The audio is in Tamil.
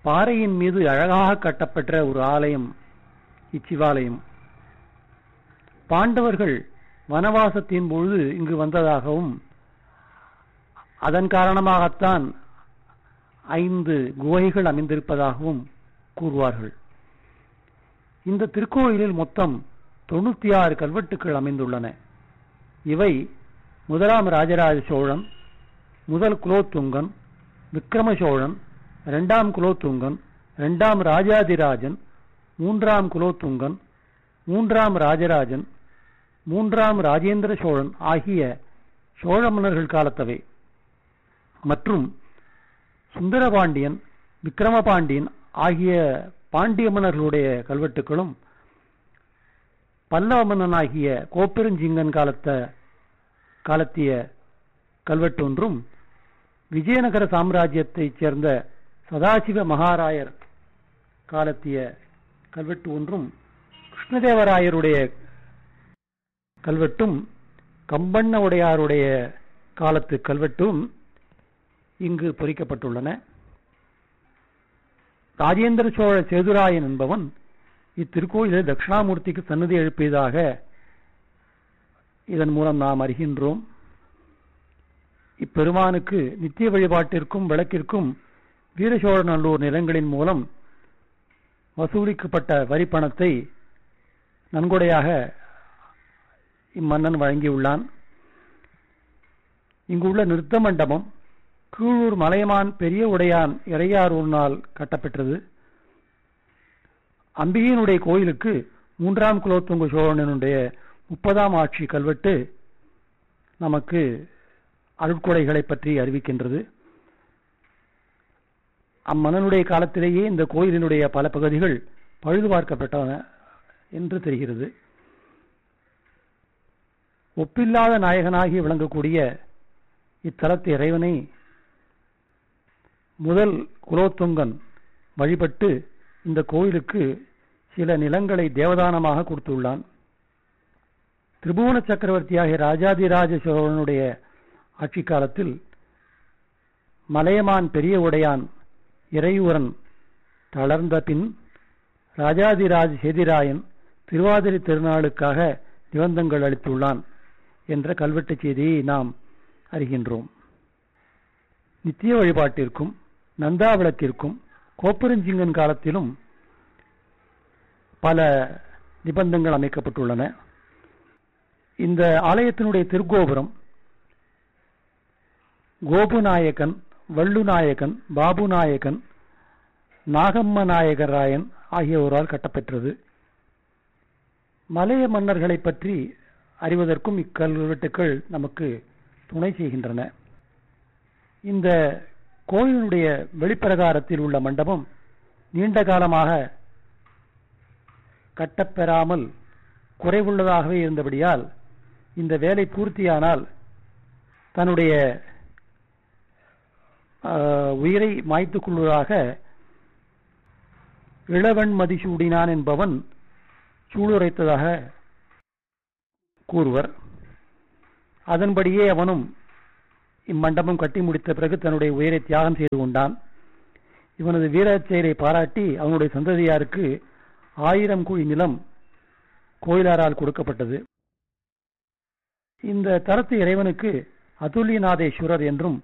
பாறையின் மீது அழகாக கட்டப்பெற்ற ஒரு ஆலயம் இச்சிவாலயம் பாண்டவர்கள் வனவாசத்தின் பொழுது இங்கு வந்ததாகவும் அதன் காரணமாகத்தான் ஐந்து குகைகள் அமைந்திருப்பதாகவும் கூறுவார்கள் இந்த திருக்கோயிலில் மொத்தம் தொண்ணூத்தி ஆறு கல்வெட்டுக்கள் அமைந்துள்ளன இவை முதலாம் ராஜராஜ சோழன் முதல் குலோத்துங்கன் விக்ரம சோழன் இரண்டாம் குலோத்துங்கன் இரண்டாம் ராஜாதிராஜன் மூன்றாம் குலோத்துங்கன் மூன்றாம் ராஜராஜன் மூன்றாம் ராஜேந்திர சோழன் ஆகிய சோழ மன்னர்கள் காலத்தவை மற்றும் சுந்தரபாண்டியன் விக்கிரமபாண்டியன் ஆகிய பாண்டிய மன்னர்களுடைய கல்வெட்டுகளும் பல்லவ மன்னனாகிய கோப்பெருஞ்சிங்கன் காலத்த காலத்திய கல்வெட்டு ஒன்றும் விஜயநகர சாம்ராஜ்யத்தைச் சேர்ந்த சதாசிவ மகாராயர் காலத்திய கல்வெட்டு ஒன்றும் கிருஷ்ணதேவராயருடைய கல்வெட்டும் கம்பண்ண உடையாருடைய காலத்து கல்வெட்டும் இங்கு பொறிக்கப்பட்டுள்ளன ராஜேந்திர சோழ சேதுராயன் என்பவன் இத்திருக்கோயிலில் தட்சிணாமூர்த்திக்கு சன்னதி எழுப்பியதாக இதன் மூலம் நாம் அறிகின்றோம் இப்பெருமானுக்கு நித்திய வழிபாட்டிற்கும் விளக்கிற்கும் வீரசோழநல்லூர் நிலங்களின் மூலம் வசூலிக்கப்பட்ட வரி பணத்தை நன்கொடையாக இம்மன்னன் வழங்கியுள்ளான் இங்குள்ள நிறுத்த மண்டபம் கீழூர் மலையமான் பெரிய உடையான் இறையாரூர்னால் கட்டப்பெற்றது அம்பிகையினுடைய கோயிலுக்கு மூன்றாம் குலோத்துங்க சோழனுடைய முப்பதாம் ஆட்சி கல்வெட்டு நமக்கு அருட்கொடைகளை பற்றி அறிவிக்கின்றது அம்மன்னனுடைய காலத்திலேயே இந்த கோயிலினுடைய பல பகுதிகள் பழுது பார்க்கப்பட்டன என்று தெரிகிறது ஒப்பில்லாத நாயகனாகி விளங்கக்கூடிய இத்தலத்து இறைவனை முதல் குலோத்துங்கன் வழிபட்டு இந்த கோயிலுக்கு சில நிலங்களை தேவதானமாக கொடுத்துள்ளான் திரிபுவன சக்கரவர்த்தியாகிய ராஜாதிராஜ சோழனுடைய ஆட்சி காலத்தில் மலையமான் பெரிய உடையான் இறையூரன் தளர்ந்த பின் ராஜாதிராஜ சேதிராயன் திருவாதிரை திருநாளுக்காக நிபந்தங்கள் அளித்துள்ளான் என்ற கல்வெட்டு செய்தியை நாம் அறிகின்றோம் நித்திய வழிபாட்டிற்கும் நந்தாவிளக்கிற்கும் கோப்பெருஞ்சிங்கன் காலத்திலும் பல நிபந்தங்கள் அமைக்கப்பட்டுள்ளன இந்த ஆலயத்தினுடைய திருக்கோபுரம் கோபுநாயகன் வள்ளுநாயகன் பாபுநாயகன் நாகம்ம நாயகராயன் ஆகியோரால் கட்டப்பெற்றது மலைய மன்னர்களை பற்றி அறிவதற்கும் இக்கல்வெட்டுக்கள் நமக்கு துணை செய்கின்றன இந்த கோயிலுடைய வெளிப்பிரகாரத்தில் உள்ள மண்டபம் நீண்ட காலமாக கட்டப்பெறாமல் குறைவுள்ளதாகவே இருந்தபடியால் இந்த வேலை பூர்த்தியானால் தன்னுடைய உயிரை மாய்த்துக் கொள்வதாக இளவன் மதிசூடினான் என்பவன் சூளுரைத்ததாக கூறுவர் அதன்படியே அவனும் இம்மண்டபம் கட்டி முடித்த பிறகு தன்னுடைய உயிரை தியாகம் செய்து கொண்டான் இவனது வீரச் செயலை பாராட்டி அவனுடைய சந்ததியாருக்கு ஆயிரம் குழி நிலம் கோயிலாரால் கொடுக்கப்பட்டது இந்த தரத்து இறைவனுக்கு அதுல்யநாதேஸ்வரர் என்றும்